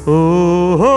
ஓஹோ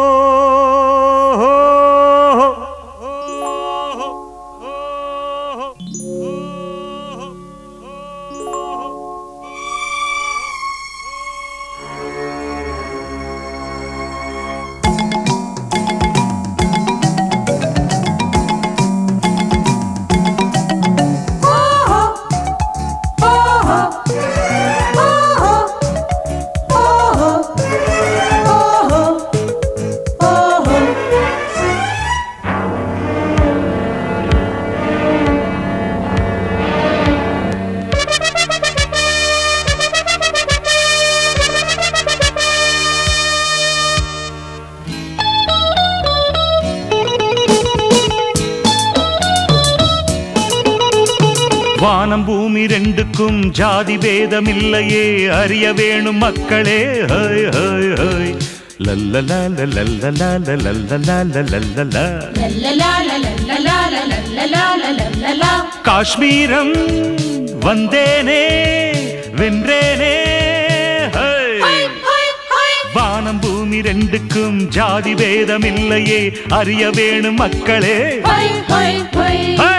வானம் பூமி ரெண்டுக்கும் ஜாதி பேதம் இல்லையே அறிய வேணும் மக்களே ஹோய் ஹோய் ஹோய் லல்லலா லல்லலா லல்லலா லல்லலா காஷ்மீரம் வந்தேனே வென்றேனே ஹோய் வானம் பூமி ரெண்டுக்கும் ஜாதி பேதம் இல்லையே அறிய வேணும் மக்களே ஹே!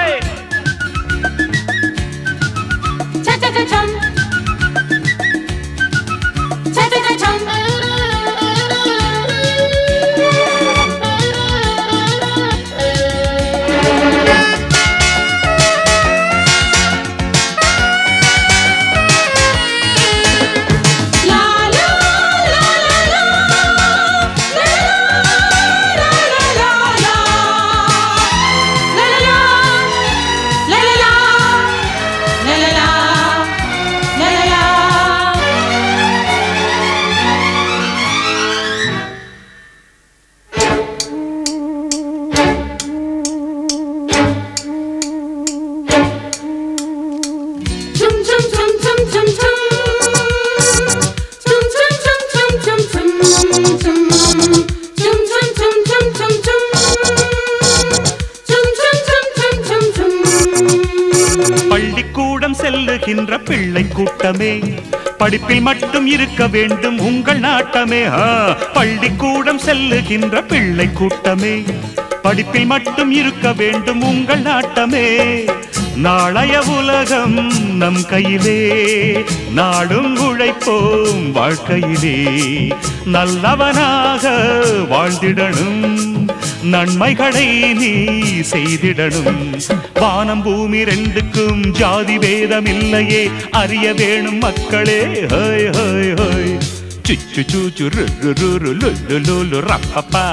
பள்ளிக்கூடம் செல்லுகின்ற பிள்ளை கூட்டமே படிப்பில் மட்டும் இருக்க வேண்டும் உங்கள் நாட்டமே ஆ, பள்ளிக்கூடம் செல்லுகின்ற பிள்ளை கூட்டமே படிப்பில் மட்டும் இருக்க வேண்டும் உங்கள் நாட்டமே நாளைய உலகம் நம் கையிலே நாடும் உழைப்போம் வாழ்க்கையிலே நல்லவனாக வாழ்ந்திடணும் நன்மைகளை நீ செய்திடணும் வானம் பூமி ரெண்டுக்கும் ஜாதி பேதம் இல்லையே அறிய வேணும் மக்களே ஹோய் ஹோய் ஹோய் சுச்சு சூச்சு ரு ரு ரு ரு லு லு லு லு ரப்பப்பா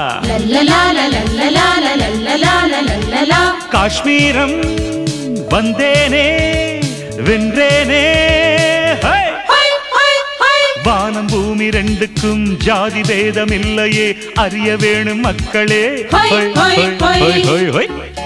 காஷ்மீரம் வந்தேனே வென்றேனே ஹோய் வானம் பூமி ரெண்டுக்கும் ஜாதி பேதம் இல்லையே அறிய வேணும் மக்களே ஹொய், ஹொய், ஹொய். ஹொய் ஹொய்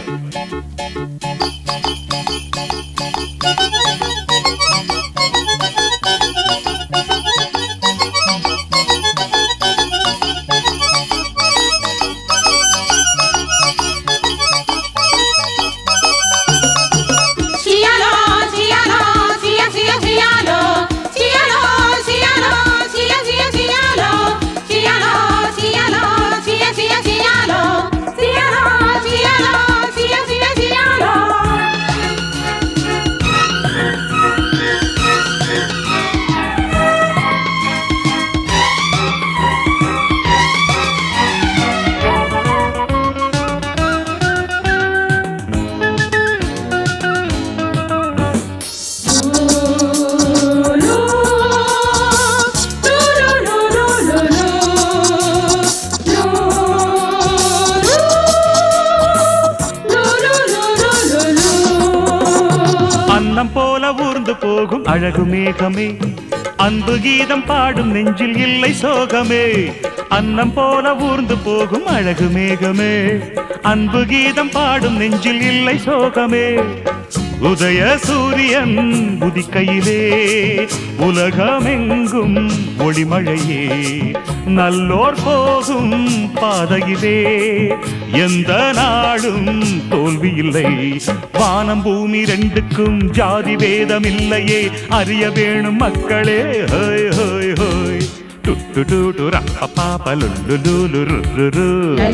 அன்னம் போல ஊர்ந்து போகும் அழகு மேகமே அன்பு கீதம் பாடும் நெஞ்சில் இல்லை சோகமே அன்னம் போல ஊர்ந்து போகும் அழகு மேகமே அன்பு கீதம் பாடும் நெஞ்சில் இல்லை சோகமே உதய சூரியன் உதிக்கையிலே உலகமெங்கும் ஒளிமழையே நல்லோர் போகும் பாதையிலே எந்த நாளும் தோல்வி இல்லை வானம் பூமி ரெண்டுக்கும் ஜாதி வேதம் இல்லையே அறிய வேணும் மக்களே ஹோய் ஹோய் ஹோய் டுட்டு ரப்பப்பாப்பலுல்லுலுலுருருரு.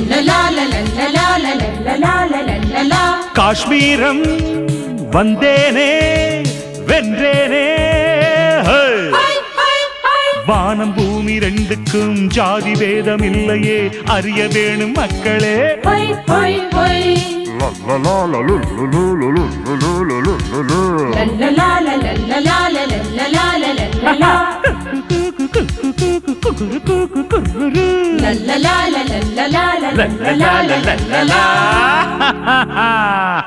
லல்லலாலலல்லலாலலல்லலாலலல்லலா. காஷ்மீரம் வந்தேனே வென்றேனே ஹே! ஹை, ஹை, ஹை. வானம் பூமி ரெண்டுக்கும் ஜாதி பேதம் இல்லையே அறிய வேணும் மக்களே ஹை, ஹை, ஹை. லல்லலாலலல்லலாலலல்லலாலலல்லலா. லல்லலாலலல்லலாலலல்லலாலலல்லா. லல்லலாலலல்லலா.